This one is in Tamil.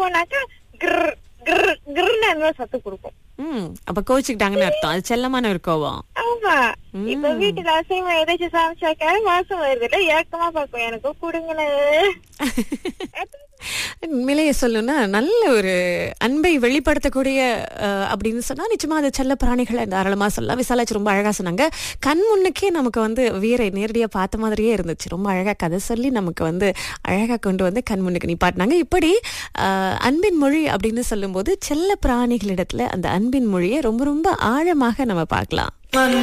போனாக்கா கிர் கிர் கிர்னு அந்த மாதிரி சத்தம் கொடுக்கும் ம் அப்ப கோச்சுக்கிட்டாங்கன்னு அர்த்தம் அது செல்லமான ஒரு கோவம் ஆமா இப்ப வீட்டுல அசைவம் ஏதாச்சும் சமைச்சாக்கா மாசம் வருதுல ஏக்கமா பாக்கும் எனக்கு கொடுங்களேன் உண்மையிலேயே சொல்லணும்னா நல்ல ஒரு அன்பை வெளிப்படுத்தக்கூடிய அஹ், அப்படின்னு சொன்னா நிச்சயமா அது செல்ல பிராணிகளை தாராளமா சொல்லலாம் விசாலாச்சு ரொம்ப அழகா சொன்னாங்க கண் முன்னுக்கே நமக்கு வந்து வீரை நேரடியா பார்த்த மாதிரியே இருந்துச்சு ரொம்ப அழகா கதை சொல்லி நமக்கு வந்து அழகா கொண்டு வந்து கண் முன்னுக்கு நிப்பாட்டினாங்க இப்படி அஹ், அன்பின் மொழி அப்படின்னு சொல்லும்போது செல்ல பிராணிகளிடத்துல அந்த அன்பின் மொழியை ரொம்ப ரொம்ப ஆழமாக நம்ம பார்க்கலாம்